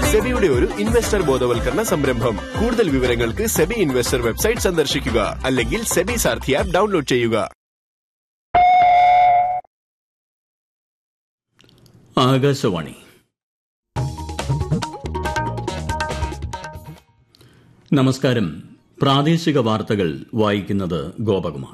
സെബിയുടെ ഒരു ഇൻവെസ്റ്റർ ബോധവൽക്കരണ സംരംഭം കൂടുതൽ വിവരങ്ങൾക്ക് സെബി ഇൻവെസ്റ്റർ വെബ്സൈറ്റ് സന്ദർശിക്കുക അല്ലെങ്കിൽ സെബി സാർഥി ആപ്പ് ഡൗൺലോഡ് ചെയ്യുക ആകാശവാണി നമസ്കാരം പ്രാദേശിക വാർത്തകൾ വായിക്കുന്നത് ഗോപകുമാർ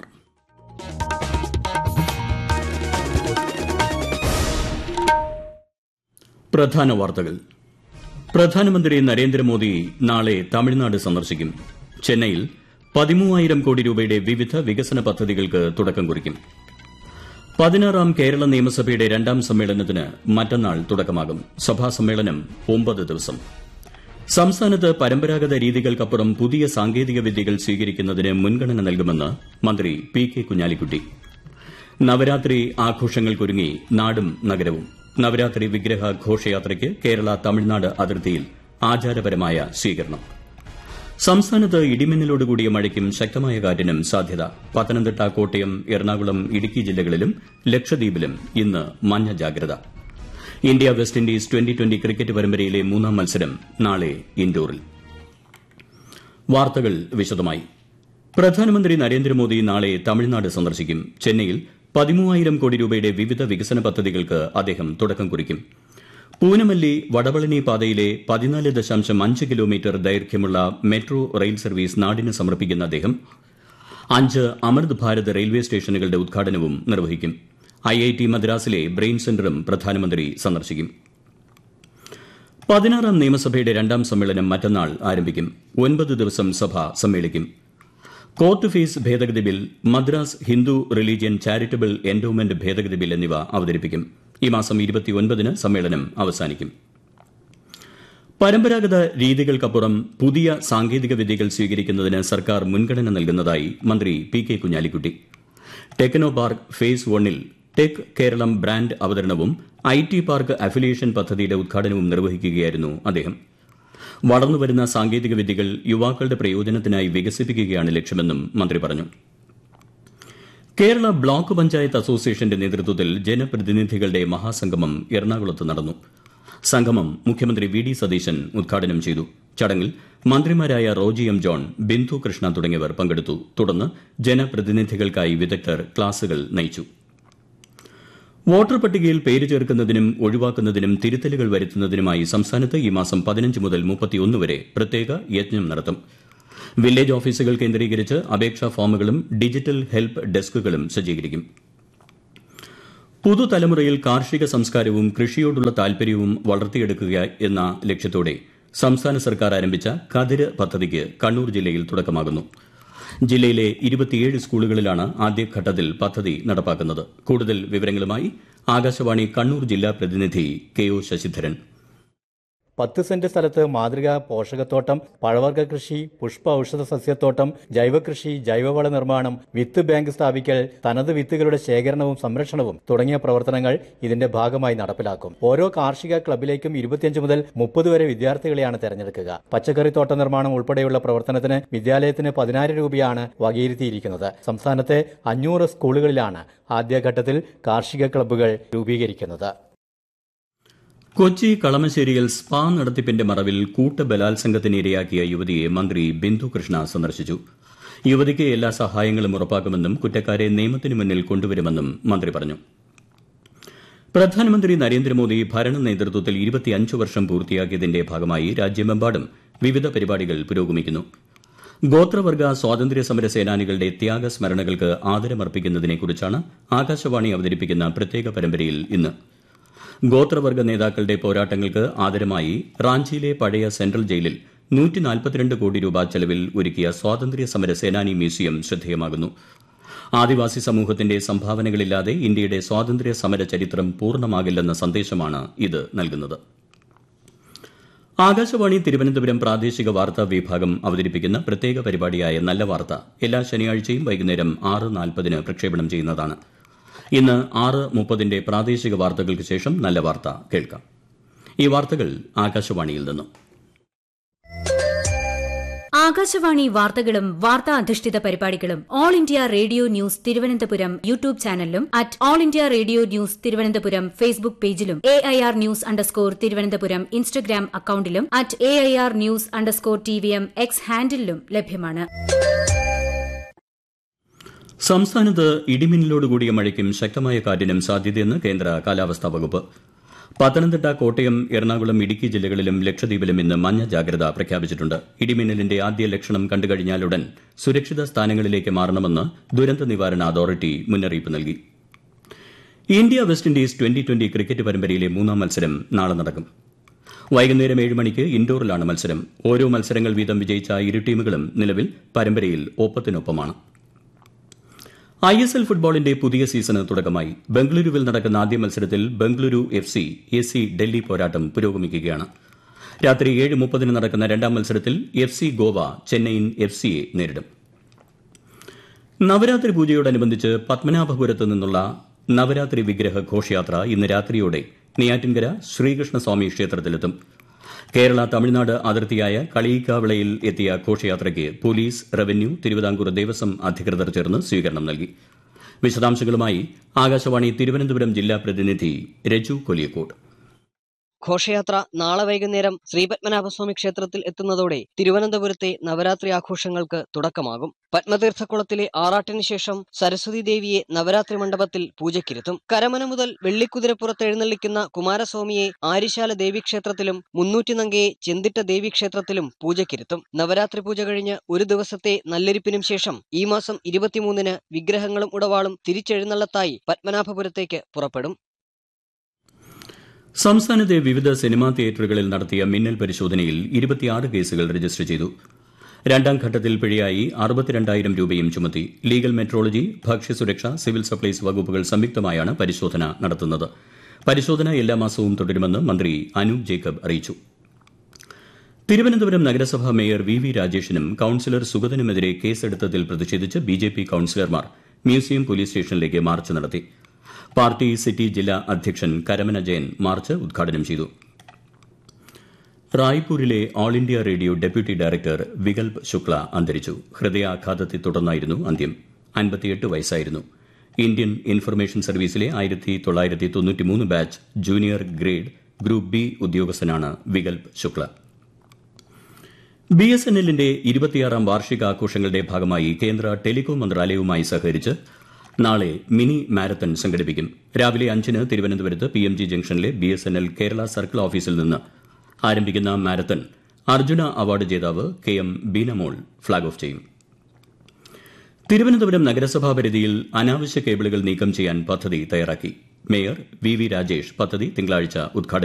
പ്രധാന വാർത്തകൾ പ്രധാനമന്ത്രി നരേന്ദ്രമോദി നാളെ തമിഴ്നാട് സന്ദർശിക്കും ചെന്നൈയിൽ പതിമൂവായിരം കോടി രൂപയുടെ വിവിധ വികസന പദ്ധതികൾക്ക് തുടക്കം കുറിക്കും പതിനാറാം കേരള നിയമസഭയുടെ രണ്ടാം സമ്മേളനത്തിന് മറ്റന്നാൾ തുടക്കമാകും സഭാ സമ്മേളനം ഒമ്പത് ദിവസം സംസ്ഥാനത്ത് പരമ്പരാഗത രീതികൾക്കപ്പുറം പുതിയ സാങ്കേതിക വിദ്യകൾ സ്വീകരിക്കുന്നതിന് മുൻഗണന നൽകുമെന്ന് മന്ത്രി പി കെ കുഞ്ഞാലിക്കുട്ടി നവരാത്രി ആഘോഷങ്ങൾക്കൊരുങ്ങി നാടും നഗരവും നവരാത്രി വിഗ്രഹ ഘോഷയാത്രയ്ക്ക് കേരള തമിഴ്നാട് അതിർത്തിയിൽ ആചാരപരമായ സ്വീകരണം സംസ്ഥാനത്ത് ഇടിമിന്നലോടുകൂടിയ മഴയ്ക്കും ശക്തമായ കാറ്റിനും സാധ്യത പത്തനംതിട്ട കോട്ടയം എറണാകുളം ഇടുക്കി ജില്ലകളിലും ലക്ഷദ്വീപിലും ഇന്ന് മഞ്ഞ ജാഗ്രത India West Indies twenty twenty cricket പരമ്പരയിലെ മൂന്നാം മത്സരം നാളെ ഇൻഡോറിൽ വാർത്തകൾ വിശദമായി പ്രധാനമന്ത്രി നരേന്ദ്രമോദി നാളെ തമിഴ്നാട് സന്ദർശിക്കും ചെന്നൈയിൽ പതിമൂവായിരം കോടി രൂപയുടെ വിവിധ വികസന പദ്ധതികൾക്ക് അദ്ദേഹം തുടക്കം കുറിക്കും പൂനമല്ലി വടവളനി പാതയിലെ പതിനാല് ദശാംശം അഞ്ച് കിലോമീറ്റർ ദൈർഘ്യമുള്ള മെട്രോ റെയിൽ സർവീസ് നാടിന് സമർപ്പിക്കുന്ന അദ്ദേഹം അഞ്ച് അമൃത് ഭാരത് റെയിൽവേ സ്റ്റേഷനുകളുടെ ഉദ്ഘാടനവും നിർവഹിക്കും ഐ ഐ ടി മദ്രാസിലെ ബ്രെയിൻ സെന്ററും പ്രധാനമന്ത്രി സന്ദർശിക്കും പതിനാറാം നിയമസഭയുടെ രണ്ടാം സമ്മേളനം മറ്റന്നാൾ ആരംഭിക്കും ഒൻപത് ദിവസം സഭ സമ്മേളിക്കും കോർട്ട് ഫീസ് ഭേദഗതി bill Madras Hindu religion charitable endowment ഭേദഗതി ബിൽ എന്നിവ അവതരിപ്പിക്കും ഈ മാസം ഇരുപത്തിയൊൻപതിന് സമ്മേളനം അവസാനിക്കും പരമ്പരാഗത രീതികൾക്കപ്പുറം പുതിയ സാങ്കേതിക വിദ്യകൾ സ്വീകരിക്കുന്നതിന് സർക്കാർ മുൻഗണന നൽകുന്നതായി മന്ത്രി P K Kunhalikutty techno park phase വണ്ണിൽ ടെക് കേരളം ബ്രാൻഡ് അവതരണവും ഐ ടി പാർക്ക് അഫിലിയേഷൻ പദ്ധതിയുടെ ഉദ്ഘാടനവും നിർവഹിക്കുകയായിരുന്നു അദ്ദേഹം വളർന്നുവരുന്ന സാങ്കേതിക വിദ്യകൾ യുവാക്കളുടെ പ്രയോജനത്തിനായി വികസിപ്പിക്കുകയാണ് ലക്ഷ്യമെന്നും മന്ത്രി പറഞ്ഞു കേരള ബ്ലോക്ക് പഞ്ചായത്ത് അസോസിയേഷന്റെ നേതൃത്വത്തിൽ ജനപ്രതിനിധികളുടെ മഹാസംഗമം എറണാകുളത്ത് നടന്നു സംഗമം മുഖ്യമന്ത്രി വി ഡി സതീശൻ ഉദ്ഘാടനം ചെയ്തു ചടങ്ങിൽ മന്ത്രിമാരായ റോജി എം ജോൺ ബിന്ദു കൃഷ്ണ തുടങ്ങിയവർ പങ്കെടുത്തു തുടർന്ന് ജനപ്രതിനിധികൾക്കായി വിദഗ്ധർ ക്ലാസുകൾ നയിച്ചു വോട്ടർ പട്ടികയിൽ പേര് ചേർക്കുന്നതിനും ഒഴിവാക്കുന്നതിനും തിരുത്തലുകൾ വരുത്തുന്നതിനുമായി സംസ്ഥാനത്ത് ഈ മാസം പതിനഞ്ച് മുതൽ മുപ്പത്തിയൊന്ന് വരെ പ്രത്യേക യജ്ഞം നടത്തും വില്ലേജ് ഓഫീസുകൾ കേന്ദ്രീകരിച്ച് അപേക്ഷാ ഫോമുകളും ഡിജിറ്റൽ ഹെൽപ്പ് ഡെസ്കുകളും സജ്ജീകരിക്കും പുതുതലമുറയിൽ കാർഷിക സംസ്കാരവും കൃഷിയോടുള്ള താൽപര്യവും വളർത്തിയെടുക്കുക എന്ന ലക്ഷ്യത്തോടെ സംസ്ഥാന സർക്കാർ ആരംഭിച്ച കതിര് പദ്ധതിക്ക് കണ്ണൂർ ജില്ലയിൽ തുടക്കമാകുന്നു ജില്ലയിലെ ഇരുപത്തിയേഴ് സ്കൂളുകളിലാണ് ആദ്യഘട്ടത്തിൽ പദ്ധതി നടപ്പാക്കുന്നത് കൂടുതൽ വിവരങ്ങളുമായി ആകാശവാണി കണ്ണൂർ ജില്ലാ പ്രതിനിധി കെ ഒ ശശിധരൻ പത്ത് സെന്റ് സ്ഥലത്ത് മാതൃകാ പോഷകത്തോട്ടം പഴവർഗ്ഗ കൃഷി പുഷ്പ ഔഷധ സസ്യത്തോട്ടം ജൈവകൃഷി ജൈവവള നിർമ്മാണം വിത്ത് ബാങ്ക് സ്ഥാപിക്കൽ തനത് വിത്തുകളുടെ ശേഖരണവും സംരക്ഷണവും തുടങ്ങിയ പ്രവർത്തനങ്ങൾ ഇതിന്റെ ഭാഗമായി നടപ്പിലാക്കും ഓരോ കാർഷിക ക്ലബിലേക്കും ഇരുപത്തിയഞ്ച് മുതൽ മുപ്പത് വരെ വിദ്യാർത്ഥികളെയാണ് തെരഞ്ഞെടുക്കുക പച്ചക്കറി തോട്ട നിർമ്മാണം ഉൾപ്പെടെയുള്ള പ്രവർത്തനത്തിന് വിദ്യാലയത്തിന് പതിനായിരം രൂപയാണ് വകയിരുത്തിയിരിക്കുന്നത് സംസ്ഥാനത്തെ അഞ്ഞൂറ് സ്കൂളുകളിലാണ് ആദ്യഘട്ടത്തിൽ കാർഷിക ക്ലബ്ബുകൾ രൂപീകരിക്കുന്നത് കൊച്ചി കളമശ്ശേരിയിൽ സ്പാ നടത്തിപ്പിന്റെ മറവിൽ കൂട്ടബലാത്സംഗത്തിന് ഇരയാക്കിയ യുവതിയെ മന്ത്രി ബിന്ദു കൃഷ്ണ സന്ദർശിച്ചു യുവതിക്ക് എല്ലാ സഹായങ്ങളും ഉറപ്പാക്കുമെന്നും കുറ്റക്കാരെ നിയമത്തിന് മുന്നിൽ കൊണ്ടുവരുമെന്നും മന്ത്രി പറഞ്ഞു പ്രധാനമന്ത്രി നരേന്ദ്രമോദി ഭരണ നേതൃത്വത്തിൽ ഇരുപത്തിയഞ്ച് വർഷം പൂർത്തിയാക്കിയതിന്റെ ഭാഗമായി രാജ്യമെമ്പാടും വിവിധ പരിപാടികൾ പുരോഗമിക്കുന്നു ഗോത്രവർഗ സ്വാതന്ത്ര്യ സമര സേനാനികളുടെ ത്യാഗസ്മരണകൾക്ക് ആദരമർപ്പിക്കുന്നതിനെക്കുറിച്ചാണ് ആകാശവാണി അവതരിപ്പിക്കുന്ന പ്രത്യേക പരമ്പരയിൽ ഇന്ന് ഗോത്രവർഗ നേതാക്കളുടെ പോരാട്ടങ്ങൾക്ക് ആദരമായി റാഞ്ചിയിലെ പഴയ സെൻട്രൽ ജയിലിൽ നൂറ്റി നാൽപ്പത്തിരണ്ട് കോടി രൂപ ചെലവിൽ ഒരുക്കിയ സ്വാതന്ത്ര്യ സമര സേനാനി മ്യൂസിയം ശ്രദ്ധേയമാകുന്നു ആദിവാസി സമൂഹത്തിന്റെ സംഭാവനകളില്ലാതെ ഇന്ത്യയുടെ സ്വാതന്ത്ര്യ സമര ചരിത്രം പൂർണ്ണമാകില്ലെന്ന സന്ദേശമാണ് ഇത് നൽകുന്നത് ആകാശവാണി തിരുവനന്തപുരം പ്രാദേശിക വാർത്താ വിഭാഗം അവതരിപ്പിക്കുന്ന പ്രത്യേക പരിപാടിയായ നല്ല വാർത്ത എല്ലാ ശനിയാഴ്ചയും വൈകുന്നേരം ആറ് നാൽപ്പതിന് പ്രക്ഷേപണം ചെയ്യുന്നതാണ് ഇന്ന് ആറ് മുപ്പതിന്റെ പ്രാദേശിക വാർത്തകൾക്ക് ശേഷം നല്ല വാർത്ത കേൾക്കാം ഈ വാർത്തകൾ ആകാശവാണിയിൽ നിന്നും ആകാശവാണി വാർത്തകളും വാർത്താ അധിഷ്ഠിത പരിപാടികളും All India Radio news Thiruvananthapuram YouTube ചാനലിലും at All India Radio news Thiruvananthapuram Facebook പേജിലും A I R news underscore Thiruvananthapuram Instagram അക്കൌണ്ടിലും at A I R news underscore T V M X ഹാൻഡിലും ലഭ്യമാണ് സംസ്ഥാനത്ത് ഇടിമിന്നലോടുകൂടിയ മഴയ്ക്കും ശക്തമായ കാറ്റിനും സാധ്യതയെന്ന് കേന്ദ്ര കാലാവസ്ഥാ വകുപ്പ് പത്തനംതിട്ട കോട്ടയം എറണാകുളം ഇടുക്കി ജില്ലകളിലും ലക്ഷദ്വീപിലും ഇന്ന് മഞ്ഞ ജാഗ്രത പ്രഖ്യാപിച്ചിട്ടുണ്ട് ഇടിമിന്നലിന്റെ ആദ്യ ലക്ഷണം കണ്ടുകഴിഞ്ഞാലുടൻ സുരക്ഷിത സ്ഥാനങ്ങളിലേക്ക് മാറണമെന്ന് ദുരന്ത നിവാരണ അതോറിറ്റി മുന്നറിയിപ്പ് നൽകി India West Indies twenty twenty cricket പരമ്പരയിലെ മൂന്നാം മത്സരം നാളെ നടക്കും വൈകുന്നേരം ഏഴ് മണിക്ക് ഇൻഡോറിലാണ് മത്സരം ഓരോ മത്സരങ്ങൾ വീതം വിജയിച്ച ഇരു ടീമുകളും നിലവിൽ പരമ്പരയിൽ ഒപ്പത്തിനൊപ്പമാണ് ഐ എസ് എൽ ഫുട്ബോളിന്റെ പുതിയ സീസണ് തുടക്കമായി ബംഗളൂരുവിൽ നടക്കുന്ന ആദ്യ മത്സരത്തിൽ Bengaluru F C S C Delhi പോരാട്ടം പുരോഗമിക്കുകയാണ് രാത്രി ഏഴ് മുപ്പതിന് നടക്കുന്ന രണ്ടാം മത്സരത്തിൽ F C Goa Chennaiyin F സിയെ നേരിടും നവരാത്രി പൂജയോടനുബന്ധിച്ച് പത്മനാഭപുരത്ത് നിന്നുള്ള നവരാത്രി വിഗ്രഹ ഘോഷയാത്ര ഇന്ന് രാത്രിയോടെ നെയ്യാറ്റിൻകര ശ്രീകൃഷ്ണസ്വാമി ക്ഷേത്രത്തിലെത്തും കേരള തമിഴ്നാട് അതിർത്തിയായ കളിയിക്കാവിളയിൽ എത്തിയ ഘോഷയാത്രയ്ക്ക് പോലീസ് റവന്യൂ തിരുവിതാംകൂർ ദേവസ്വം അധികൃതർ ചേർന്ന് സ്വീകരണം നൽകി വിശദാംശങ്ങളുമായി ആകാശവാണി തിരുവനന്തപുരം ജില്ലാ പ്രതിനിധി രജു കൊലിയക്കോട് ഘോഷയാത്ര നാളെ വൈകുന്നേരം ശ്രീപത്മനാഭസ്വാമി ക്ഷേത്രത്തിൽ എത്തുന്നതോടെ തിരുവനന്തപുരത്തെ നവരാത്രി ആഘോഷങ്ങൾക്ക് തുടക്കമാകും പത്മതീർത്ഥക്കുളത്തിലെ ആറാട്ടിന് ശേഷം സരസ്വതി ദേവിയെ നവരാത്രി മണ്ഡപത്തിൽ പൂജയ്ക്കിരുത്തും കരമന മുതൽ വെള്ളിക്കുതിരപ്പുറത്ത് എഴുന്നള്ളിക്കുന്ന കുമാരസ്വാമിയെ ആര്യശാല ദേവീക്ഷേത്രത്തിലും മുന്നൂറ്റിനങ്കയെ ചെന്തിട്ട ദേവീക്ഷേത്രത്തിലും പൂജയ്ക്കിരുത്തും നവരാത്രി പൂജ കഴിഞ്ഞ് ഒരു ദിവസത്തെ നല്ലെരിപ്പിനും ശേഷം ഈ മാസം ഇരുപത്തിമൂന്നിന് വിഗ്രഹങ്ങളും ഉടവാളും തിരിച്ചെഴുന്നള്ളത്തായി പത്മനാഭപുരത്തേക്ക് പുറപ്പെടും സംസ്ഥാനത്തെ വിവിധ സിനിമാ തിയേറ്ററുകളിൽ നടത്തിയ മിന്നൽ പരിശോധനയിൽ ഇരുപത്തിയാറ് കേസുകൾ രജിസ്റ്റർ ചെയ്തു രണ്ടാം ഘട്ടത്തിൽ പിഴയായി അറുപത്തിരണ്ടായിരം രൂപയും ചുമത്തി ലീഗൽ മെട്രോളജി ഭക്ഷ്യസുരക്ഷ സിവിൽ സപ്ലൈസ് വകുപ്പുകൾ സംയുക്തമായാണ് പരിശോധന നടത്തുന്നത് പരിശോധന എല്ലാ മാസവും തുടരുമെന്ന് മന്ത്രി അനൂപ് ജേക്കബ് അറിയിച്ചു തിരുവനന്തപുരം നഗരസഭാ മേയർ വി വി രാജേഷിനും കൌൺസിലർ സുഗതനുമെതിരെ കേസെടുത്തതിൽ പ്രതിഷേധിച്ച് ബി ജെ പി കൌൺസിലർമാർ മ്യൂസിയം പോലീസ് സ്റ്റേഷനിലേക്ക് മാർച്ച് നടത്തി പാർട്ടി സിറ്റി ജില്ലാ അധ്യക്ഷൻ കരമന ജയൻ മാർച്ച് ഉദ്ഘാടനം ചെയ്തു റായ്പൂരിലെ All India Radio deputy director Vikalp Shukla അന്തരിച്ചു ഹൃദയാഘാതത്തെ തുടർന്നായിരുന്നു അന്ത്യം അൻപത്തിയെട്ട് വയസ്സായിരുന്നു ഇന്ത്യൻ ഇൻഫർമേഷൻ സർവീസിലെ ആയിരത്തി തൊള്ളായിരത്തി തൊണ്ണൂറ്റിമൂന്ന് batch junior grade group B ഉദ്യോഗസ്ഥനാണ് Vikalp Shukla B S N എല്ലിന്റെ ഇരുപത്തിയാറാം വാർഷികാഘോഷങ്ങളുടെ ഭാഗമായി കേന്ദ്ര ടെലികോം മന്ത്രാലയവുമായി സഹകരിച്ച് നാളെ മിനി മാരത്തൺ സംഘടിപ്പിക്കും രാവിലെ അഞ്ചിന് തിരുവനന്തപുരത്ത് പി എം ജി ജംഗ്ഷനിലെ B S N L Kerala circle ഓഫീസിൽ നിന്ന് ആരംഭിക്കുന്ന മാരത്തൺ അർജുന അവാർഡ് ജേതാവ് K M Beenamol flag off ചെയ്യും തിരുവനന്തപുരം നഗരസഭാ പരിധിയിൽ അനാവശ്യ കേബിളുകൾ നീക്കം ചെയ്യാൻ പദ്ധതി തയ്യാറാക്കി മേയർ വി വി രാജേഷ് പദ്ധതി തിങ്കളാഴ്ച ഉദ്ഘാടനം